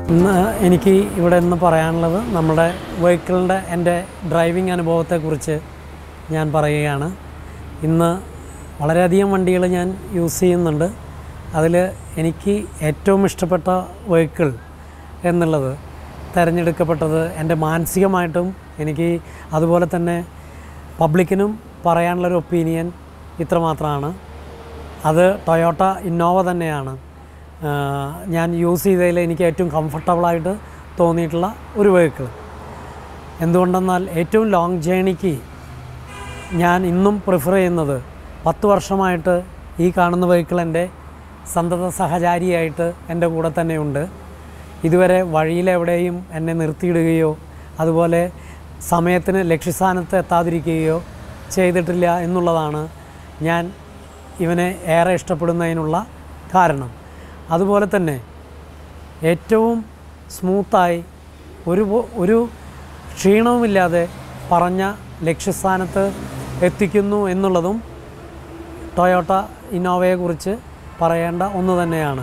ഇന്ന് എനിക്ക് ഇവിടെ ഇന്ന് പറയാനുള്ളത് നമ്മുടെ വെഹിക്കിളിൻ്റെ എൻ്റെ ഡ്രൈവിംഗ് അനുഭവത്തെക്കുറിച്ച് ഞാൻ പറയുകയാണ് ഇന്ന് വളരെയധികം വണ്ടികൾ ഞാൻ യൂസ് ചെയ്യുന്നുണ്ട് അതിൽ എനിക്ക് ഏറ്റവും ഇഷ്ടപ്പെട്ട വെഹിക്കിൾ എന്നുള്ളത് തിരഞ്ഞെടുക്കപ്പെട്ടത് എൻ്റെ മാനസികമായിട്ടും എനിക്ക് അതുപോലെ തന്നെ പബ്ലിക്കിനും പറയാനുള്ളൊരു ഒപ്പീനിയൻ ഇത്രമാത്രമാണ് അത് ടൊയോട്ട ഇന്നോവ തന്നെയാണ് ആ, ഞാൻ യൂസ് ചെയ്തതിൽ എനിക്ക് ഏറ്റവും കംഫർട്ടബിളായിട്ട് തോന്നിയിട്ടുള്ള ഒരു വെഹിക്കിൾ എന്തുകൊണ്ടെന്നാൽ ഏറ്റവും ലോങ് ജേണിക്ക് ഞാൻ ഇന്നും പ്രിഫർ ചെയ്യുന്നത് പത്ത് വർഷമായിട്ട് ഈ കാണുന്ന വെഹിക്കിൾ എൻ്റെ സന്തത സഹചാരിയായിട്ട് എൻ്റെ കൂടെ തന്നെയുണ്ട് ഇതുവരെ വഴിയിലെവിടെയും എന്നെ നിർത്തിയിടുകയോ അതുപോലെ സമയത്തിന് ലക്ഷ്യസ്ഥാനത്ത് എത്താതിരിക്കുകയോ ചെയ്തിട്ടില്ല എന്നുള്ളതാണ് ഞാൻ ഇവനെ ഏറെ ഇഷ്ടപ്പെടുന്നതിനുള്ള കാരണം അതുപോലെ തന്നെ ഏറ്റവും സ്മൂത്തായി ഒരു പോ- ഒരു ക്ഷീണവുമില്ലാതെ പറഞ്ഞ ലക്ഷ്യസ്ഥാനത്ത് എത്തിക്കുന്നു എന്നുള്ളതും ടൊയോട്ട ഇന്നോവയെക്കുറിച്ച് പറയേണ്ട ഒന്ന് തന്നെയാണ്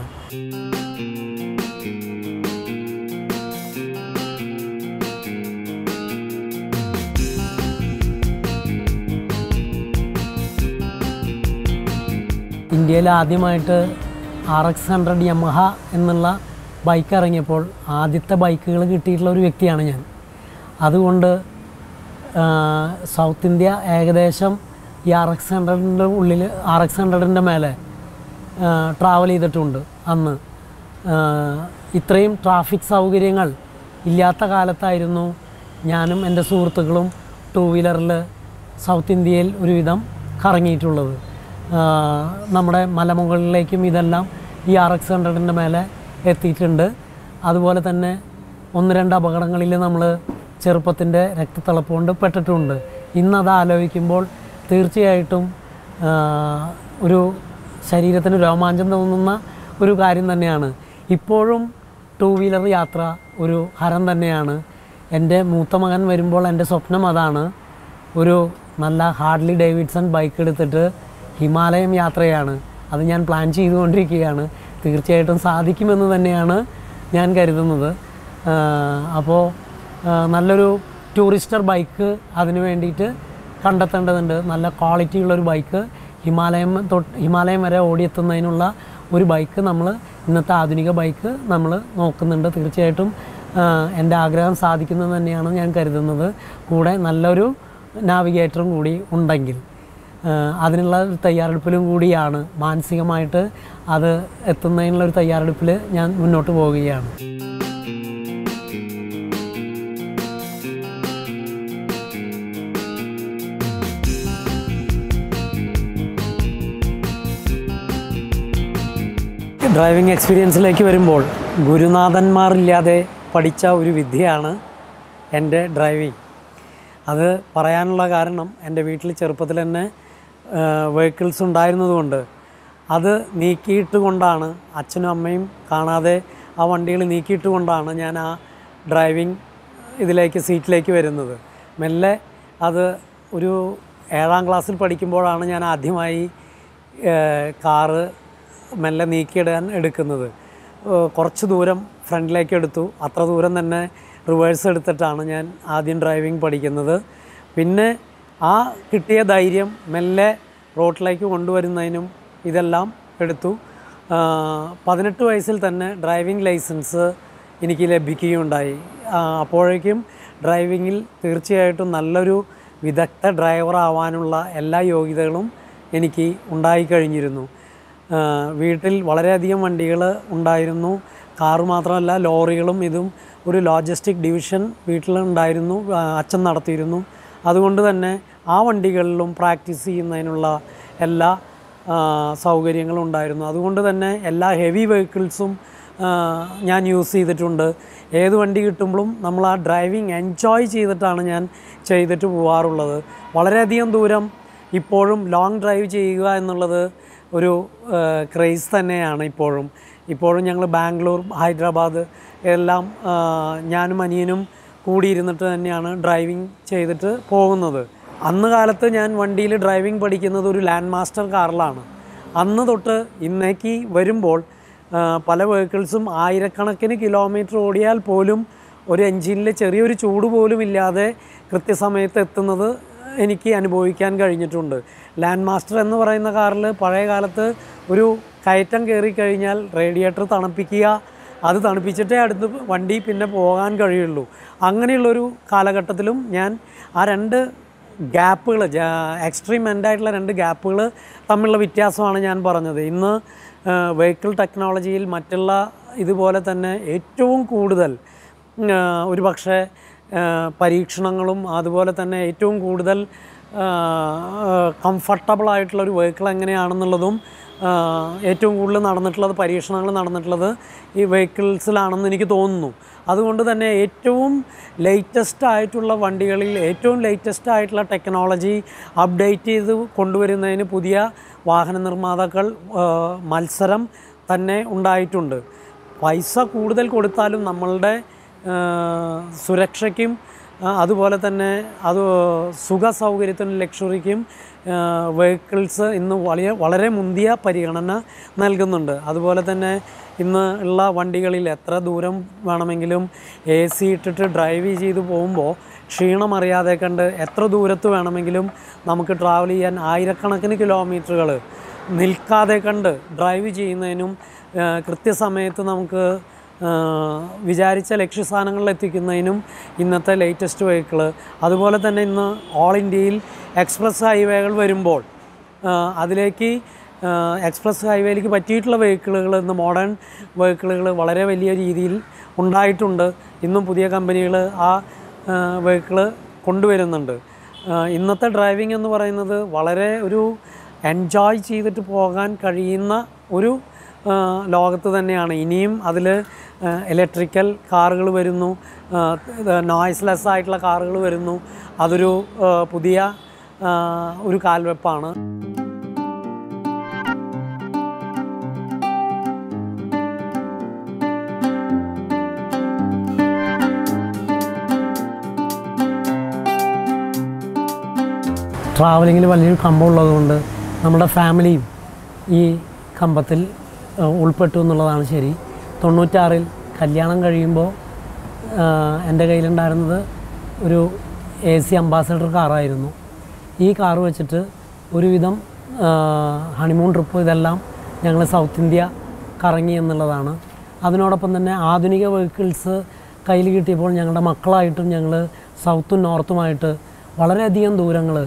ഇന്ത്യയിൽ ആദ്യമായിട്ട് ആർ എക്സ് ഹൺഡ്രഡ് യമഹ എന്നുള്ള ബൈക്ക് ഇറങ്ങിയപ്പോൾ ആദ്യത്തെ ബൈക്കുകൾ കിട്ടിയിട്ടുള്ള ഒരു വ്യക്തിയാണ് ഞാൻ അതുകൊണ്ട് ആ, സൗത്ത് ഇന്ത്യ ഏകദേശം ഈ ആർ എക്സ് ഹൺഡ്രഡിൻ്റെ ഉള്ളിൽ ആർ എക്സ് ഹൺഡ്രഡിൻ്റെ മേലെ ട്രാവൽ ചെയ്തിട്ടുണ്ട് അന്ന് ആ, ഇത്രയും ട്രാഫിക് സൗകര്യങ്ങൾ ഇല്ലാത്ത കാലത്തായിരുന്നു ഞാനും എൻ്റെ സുഹൃത്തുക്കളും ടൂ വീലറിൽ സൗത്ത് ഇന്ത്യയിൽ ഒരുവിധം കറങ്ങിയിട്ടുള്ളത് ആ, നമ്മുടെ മലമുകളിലേക്കും ഇതെല്ലാം ഈ ആർ എക്സ് ഹൺഡ്രഡിൻ്റെ മേലെ എത്തിയിട്ടുണ്ട് അതുപോലെ തന്നെ ഒന്ന് രണ്ട് അപകടങ്ങളിൽ നമ്മൾ ചെറുപ്പത്തിൻ്റെ രക്തത്തിളപ്പ് കൊണ്ട് പെട്ടിട്ടുണ്ട് ഇന്നത് ആലോചിക്കുമ്പോൾ തീർച്ചയായിട്ടും ആ, ഒരു ശരീരത്തിന് രോമാഞ്ചം തോന്നുന്ന ഒരു കാര്യം തന്നെയാണ് ഇപ്പോഴും ടൂ വീലർ യാത്ര ഒരു ഹരം തന്നെയാണ് എൻ്റെ മൂത്ത മകൻ വരുമ്പോൾ എൻ്റെ സ്വപ്നം അതാണ് ഒരു നല്ല ഹാർഡ്ലി ഡേവിഡ്സൺ ബൈക്ക് എടുത്തിട്ട് ഹിമാലയം യാത്രയാണ് അത് ഞാൻ പ്ലാൻ ചെയ്തുകൊണ്ടിരിക്കുകയാണ് തീർച്ചയായിട്ടും സാധിക്കുമെന്ന് തന്നെയാണ് ഞാൻ കരുതുന്നത് അപ്പോൾ നല്ലൊരു ടൂറിസ്റ്റർ ബൈക്ക് അതിന് വേണ്ടിയിട്ട് കണ്ടെത്തേണ്ടതുണ്ട് നല്ല ക്വാളിറ്റി ഉള്ളൊരു ബൈക്ക് ഹിമാലയം തൊട്ട് ഹിമാലയം വരെ ഓടിയെത്തുന്നതിനുള്ള ഒരു ബൈക്ക് നമ്മൾ ഇന്നത്തെ ആധുനിക ബൈക്ക് നമ്മൾ നോക്കുന്നുണ്ട് തീർച്ചയായിട്ടും ആ, എൻ്റെ ആഗ്രഹം സാധിക്കുന്നത് തന്നെയാണ് ഞാൻ കരുതുന്നത് കൂടെ നല്ലൊരു നാവിഗേറ്ററും കൂടി ഉണ്ടെങ്കിൽ ആ, അതിനുള്ള ഒരു തയ്യാറെടുപ്പിലും കൂടിയാണ് മാനസികമായിട്ട് അത് എത്തുന്നതിനുള്ള ഒരു തയ്യാറെടുപ്പിൽ ഞാൻ മുന്നോട്ട് പോവുകയാണ് ഡ്രൈവിംഗ് എക്സ്പീരിയൻസിലേക്ക് വരുമ്പോൾ ഗുരുനാഥന്മാരില്ലാതെ പഠിച്ച ഒരു വിദ്യയാണ് എൻ്റെ ഡ്രൈവിംഗ് അത് പറയാനുള്ള കാരണം എൻ്റെ വീട്ടിൽ ചെറുപ്പത്തിൽ തന്നെ വെഹിക്കിൾസ് ഉണ്ടായിരുന്നതുകൊണ്ട് അത് നീക്കിയിട്ട് കൊണ്ടാണ് അച്ഛനും അമ്മയും കാണാതെ ആ വണ്ടികൾ നീക്കിയിട്ട് കൊണ്ടാണ് ഞാൻ ആ ഡ്രൈവിംഗ് ഇതിലേക്ക് സീറ്റിലേക്ക് വരുന്നത് മെല്ലെ അത് ഒരു ഏഴാം ക്ലാസ്സിൽ പഠിക്കുമ്പോഴാണ് ഞാൻ ആദ്യമായി ഏഹ്, കാറ് മെല്ലെ നീക്കിയിടാൻ എടുക്കുന്നത് ഏഹ്, കുറച്ച് ദൂരം ഫ്രണ്ടിലേക്ക് എടുത്തു അത്ര ദൂരം തന്നെ റിവേഴ്സ് എടുത്തിട്ടാണ് ഞാൻ ആദ്യം ഡ്രൈവിംഗ് പഠിക്കുന്നത് പിന്നെ ആ കിട്ടിയ ധൈര്യം മെല്ലെ റോട്ടിലേക്ക് കൊണ്ടുവരുന്നതിനും ഇതെല്ലാം എടുത്തു ആ, പതിനെട്ട് വയസ്സിൽ തന്നെ ഡ്രൈവിംഗ് ലൈസൻസ് എനിക്ക് ലഭിക്കുകയുണ്ടായി ആ, അപ്പോഴേക്കും ഡ്രൈവിങ്ങിൽ തീർച്ചയായിട്ടും നല്ലൊരു വിദഗ്ധ ഡ്രൈവർ ആവാനുള്ള എല്ലാ യോഗ്യതകളും എനിക്ക് ഉണ്ടായിക്കഴിഞ്ഞിരുന്നു ആ, വീട്ടിൽ വളരെയധികം വണ്ടികൾ ഉണ്ടായിരുന്നു കാറ് മാത്രമല്ല ലോറികളും ഇതും ഒരു ലോജിസ്റ്റിക് ഡിവിഷൻ വീട്ടിലുണ്ടായിരുന്നു ആ, അച്ഛൻ നടത്തിയിരുന്നു അതുകൊണ്ട് തന്നെ ആ വണ്ടികളിലും പ്രാക്ടീസ് ചെയ്യുന്നതിനുള്ള എല്ലാ ആ, സൗകര്യങ്ങളും ഉണ്ടായിരുന്നു അതുകൊണ്ട് തന്നെ എല്ലാ ഹെവി വെഹിക്കിൾസും ആ, ഞാൻ യൂസ് ചെയ്തിട്ടുണ്ട് ഏത് വണ്ടി കിട്ടുമ്പോഴും നമ്മൾ ആ ഡ്രൈവിംഗ് എൻജോയ് ചെയ്തിട്ടാണ് ഞാൻ ചെയ്തിട്ട് പോകാറുള്ളത് വളരെയധികം ദൂരം ഇപ്പോഴും ലോങ് ഡ്രൈവ് ചെയ്യുക എന്നുള്ളത് ഒരു ക്രേസ് തന്നെയാണ് ഇപ്പോഴും ഇപ്പോഴും ഞങ്ങൾ ബാംഗ്ലൂർ ഹൈദരാബാദ് എല്ലാം ആ, ഞാനും അനിയനും കൂടിയിരുന്നിട്ട് തന്നെയാണ് ഡ്രൈവിംഗ് ചെയ്തിട്ട് പോകുന്നത് അന്ന് കാലത്ത് ഞാൻ വണ്ടിയിൽ ഡ്രൈവിംഗ് പഠിക്കുന്നത് ഒരു ലാൻഡ് മാസ്റ്റർ കാറിലാണ് അന്ന് തൊട്ട് ഇന്നേക്ക് വരുമ്പോൾ ആ, ആ, പല വെഹിക്കിൾസും ആയിരക്കണക്കിന് കിലോമീറ്റർ ഓടിയാൽ പോലും ഒരു എൻജിനിൽ ചെറിയൊരു ചൂട് പോലും ഇല്ലാതെ കൃത്യസമയത്ത് എത്തുന്നത് എനിക്ക് അനുഭവിക്കാൻ കഴിഞ്ഞിട്ടുണ്ട് ലാൻഡ് മാസ്റ്റർ എന്ന് പറയുന്ന കാറിൽ പഴയ കാലത്ത് ഒരു കയറ്റം കയറി കഴിഞ്ഞാൽ റേഡിയേറ്റർ തണുപ്പിക്കുക അത് തണുപ്പിച്ചിട്ടേ അടുത്ത് വണ്ടി പിന്നെ പോകാൻ കഴിയുള്ളൂ അങ്ങനെയുള്ളൊരു കാലഘട്ടത്തിലും ഞാൻ ആ രണ്ട് ഗ്യാപ്പുകൾ എക്സ്ട്രീം എൻഡായിട്ടുള്ള രണ്ട് ഗ്യാപ്പുകൾ തമ്മിലുള്ള വ്യത്യാസമാണ് ഞാൻ പറഞ്ഞത് ഇന്ന് വെഹിക്കിൾ ടെക്നോളജിയിൽ മറ്റുള്ള ഇതുപോലെ തന്നെ ഏറ്റവും കൂടുതൽ ഒരു പക്ഷേ പരീക്ഷണങ്ങളും അതുപോലെ തന്നെ ഏറ്റവും കൂടുതൽ കംഫർട്ടബിൾ ആയിട്ടുള്ള ഒരു വെഹിക്കിൾ എങ്ങനെയാണെന്നുള്ളതും ആ, ഏറ്റവും കൂടുതൽ നടന്നിട്ടുള്ളത് പരീക്ഷണങ്ങൾ നടന്നിട്ടുള്ളത് ഈ വെഹിക്കിൾസിലാണെന്ന് എനിക്ക് തോന്നുന്നു അതുകൊണ്ട് തന്നെ ഏറ്റവും ലേറ്റസ്റ്റ് ആയിട്ടുള്ള വണ്ടികളിൽ ഏറ്റവും ലേറ്റസ്റ്റ് ആയിട്ടുള്ള ടെക്നോളജി അപ്ഡേറ്റ് ചെയ്ത് കൊണ്ടുവരുന്നതിന് പുതിയ വാഹന നിർമ്മാതാക്കൾ ആ, മത്സരം തന്നെ ഉണ്ടായിട്ടുണ്ട് പൈസ കൂടുതൽ കൊടുത്താലും നമ്മളുടെ ആ, സുരക്ഷയ്ക്കും ആ, അതുപോലെ തന്നെ അത് സുഖ സൗകര്യത്തിനും ലക്ഷറിക്കും വെഹിക്കിൾസ് ഇന്ന് വലിയ വളരെ മുന്തിയ പരിഗണന നൽകുന്നുണ്ട് അതുപോലെ തന്നെ ഇന്ന് ഉള്ള വണ്ടികളിൽ എത്ര ദൂരം വേണമെങ്കിലും എ സി ഇട്ടിട്ട് ഡ്രൈവ് ചെയ്ത് പോകുമ്പോൾ ക്ഷീണം അറിയാതെ കണ്ട് എത്ര ദൂരത്ത് വേണമെങ്കിലും നമുക്ക് ട്രാവൽ ചെയ്യാൻ ആയിരക്കണക്കിന് കിലോമീറ്ററുകൾ നിൽക്കാതെ കണ്ട് ഡ്രൈവ് ചെയ്യുന്നതിനും ആ, കൃത്യസമയത്ത് നമുക്ക് ആ, വിചാരിച്ച ലക്ഷ്യസ്ഥാനങ്ങളിൽ എത്തിക്കുന്നതിനും ഇന്നത്തെ ലേറ്റസ്റ്റ് വെഹിക്കിൾ അതുപോലെ തന്നെ ഇന്ന് ഓൾ ഇന്ത്യയിൽ എക്സ്പ്രസ് ഹൈവേകൾ വരുമ്പോൾ ആ, അതിലേക്ക് ആ, എക്സ്പ്രസ് ഹൈവേയിലേക്ക് പറ്റിയിട്ടുള്ള വെഹിക്കിളുകൾ ഇന്ന് മോഡേൺ വെഹിക്കിളുകൾ വളരെ വലിയ രീതിയിൽ ഉണ്ടായിട്ടുണ്ട് ഇന്നും പുതിയ കമ്പനികൾ ആ വെഹിക്കിൾ കൊണ്ടുവരുന്നുണ്ട് ആ, ഇന്നത്തെ ഡ്രൈവിംഗ് എന്ന് പറയുന്നത് വളരെ ഒരു എൻജോയ് ചെയ്തിട്ട് പോകാൻ കഴിയുന്ന ഒരു ആ, ലോകത്ത് തന്നെയാണ് ഇനിയും അതിൽ ഇലക്ട്രിക്കൽ കാറുകൾ വരുന്നു നോയ്സ്ലെസ് ആയിട്ടുള്ള കാറുകൾ വരുന്നു അതൊരു ആ, പുതിയ ആ, ഒരു കാൽവെപ്പാണ് ട്രാവലിങ്ങിൽ വലിയൊരു കമ്പമുള്ളതുകൊണ്ട് നമ്മുടെ ഫാമിലിയും ഈ കമ്പത്തിൽ ആ, ഉൾപ്പെട്ടു എന്നുള്ളതാണ് ശരി തൊണ്ണൂറ്റാറിൽ കല്യാണം കഴിയുമ്പോൾ ആ, എൻ്റെ കയ്യിലുണ്ടായിരുന്നത് ഒരു എ സി അംബാസഡർ കാറായിരുന്നു ഈ കാറ് വെച്ചിട്ട് ഒരുവിധം ആ, ഹണിമൂൺ ട്രിപ്പ് ഇതെല്ലാം ഞങ്ങൾ സൗത്ത് ഇന്ത്യ കറങ്ങി എന്നുള്ളതാണ് അതിനോടൊപ്പം തന്നെ ആധുനിക വെഹിക്കിൾസ് കയ്യിൽ കിട്ടിയപ്പോൾ ഞങ്ങളുടെ മക്കളായിട്ടും ഞങ്ങൾ സൗത്തും നോർത്തുമായിട്ട് വളരെയധികം ദൂരങ്ങൾ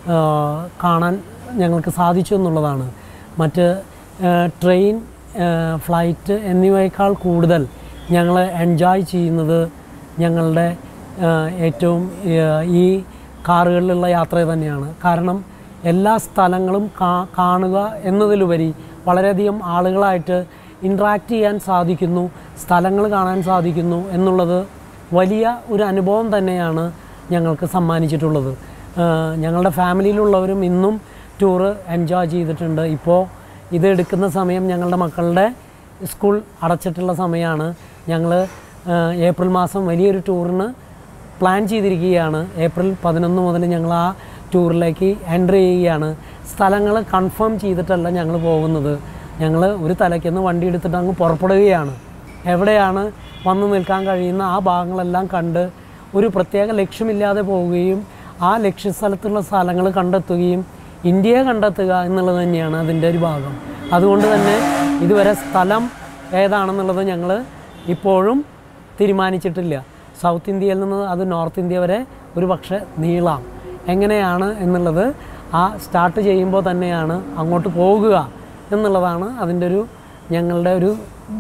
കാണാൻ ഞങ്ങൾക്ക് സാധിച്ചു എന്നുള്ളതാണ് മറ്റ് ആ, ട്രെയിൻ ആ, ഫ്ലൈറ്റ് എന്നിവയേക്കാൾ കൂടുതൽ ഞങ്ങൾ എൻജോയ് ചെയ്യുന്നത് ഞങ്ങളുടെ ആ, ഏറ്റവും ആ, ഈ കാറുകളിലുള്ള യാത്ര തന്നെയാണ് കാരണം എല്ലാ സ്ഥലങ്ങളും കാ കാണുക എന്നതിലുപരി വളരെയധികം ആളുകളായിട്ട് ഇൻട്രാക്ട് ചെയ്യാൻ സാധിക്കുന്നു സ്ഥലങ്ങൾ കാണാൻ സാധിക്കുന്നു എന്നുള്ളത് വലിയ ഒരു അനുഭവം തന്നെയാണ് ഞങ്ങൾക്ക് സമ്മാനിച്ചിട്ടുള്ളത് ആ, ഞങ്ങളുടെ ഫാമിലിയിലുള്ളവരും ഇന്നും ടൂറ് എൻജോയ് ചെയ്തിട്ടുണ്ട് ഇപ്പോൾ ഇത് എടുക്കുന്ന സമയം ഞങ്ങളുടെ മക്കളുടെ സ്കൂൾ അടച്ചിട്ടുള്ള സമയമാണ് ഞങ്ങൾ ഏപ്രിൽ മാസം വലിയൊരു ടൂറിന് പ്ലാൻ ചെയ്തിരിക്കുകയാണ് ഏപ്രിൽ പതിനൊന്ന് മുതൽ ഞങ്ങൾ ആ ടൂറിലേക്ക് എൻട്രി ചെയ്യുകയാണ് സ്ഥലങ്ങൾ കൺഫേം ചെയ്തിട്ടല്ല ഞങ്ങൾ പോകുന്നത് ഞങ്ങൾ ഒരു തലയ്ക്കുന്ന് വണ്ടി എടുത്തിട്ട് അങ്ങ് പുറപ്പെടുകയാണ് എവിടെയാണ് വന്നു നിൽക്കാൻ കഴിയുന്ന ആ ഭാഗങ്ങളെല്ലാം കണ്ട് ഒരു പ്രത്യേക ലക്ഷ്യമില്ലാതെ പോവുകയും ആ ലക്ഷ്യസ്ഥലത്തുള്ള സ്ഥലങ്ങൾ കണ്ടെത്തുകയും ഇന്ത്യയെ കണ്ടെത്തുക എന്നുള്ളത് തന്നെയാണ് അതിൻ്റെ ഒരു ഭാഗം അതുകൊണ്ട് തന്നെ ഇതുവരെ സ്ഥലം ഏതാണെന്നുള്ളത് ഞങ്ങൾ ഇപ്പോഴും തീരുമാനിച്ചിട്ടില്ല സൗത്ത് ഇന്ത്യയിൽ നിന്ന് അത് നോർത്ത് ഇന്ത്യ വരെ ഒരു പക്ഷേ നീളാം എങ്ങനെയാണ് എന്നുള്ളത് ആ സ്റ്റാർട്ട് ചെയ്യുമ്പോൾ തന്നെയാണ് അങ്ങോട്ട് പോകുക എന്നുള്ളതാണ് അതിൻ്റെ ഒരു ഞങ്ങളുടെ ഒരു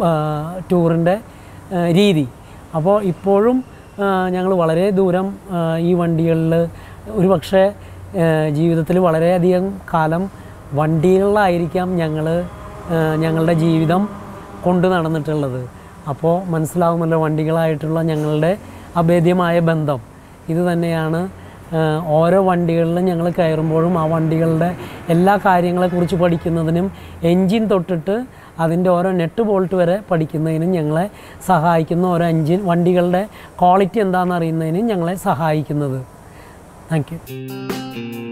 ടൂറിൻ്റെ രീതി അപ്പോൾ ഇപ്പോഴും ഞങ്ങൾ വളരെ ദൂരം ആ, ഈ വണ്ടികളിൽ ഒരു പക്ഷേ ജീവിതത്തിൽ വളരെയധികം കാലം വണ്ടികളിലായിരിക്കാം ഞങ്ങൾ ഞങ്ങളുടെ ജീവിതം കൊണ്ടു നടന്നിട്ടുള്ളത് അപ്പോൾ മനസ്സിലാവുമല്ലോ വണ്ടികളായിട്ടുള്ള ഞങ്ങളുടെ അഭേദ്യമായ ബന്ധം ഇത് തന്നെയാണ് ആ, ഓരോ വണ്ടികളിലും ഞങ്ങൾ കയറുമ്പോഴും ആ വണ്ടികളുടെ എല്ലാ കാര്യങ്ങളെക്കുറിച്ച് പഠിക്കുന്നതിനും എൻജിൻ തൊട്ടിട്ട് അതിൻ്റെ ഓരോ നെറ്റ് ബോൾട്ട് വരെ പഠിക്കുന്നതിനും ഞങ്ങളെ സഹായിക്കുന്ന ഓരോ എൻജിൻ വണ്ടികളുടെ ക്വാളിറ്റി എന്താണെന്ന് അറിയുന്നതിനും ഞങ്ങളെ സഹായിക്കുന്നത് താങ്ക് യു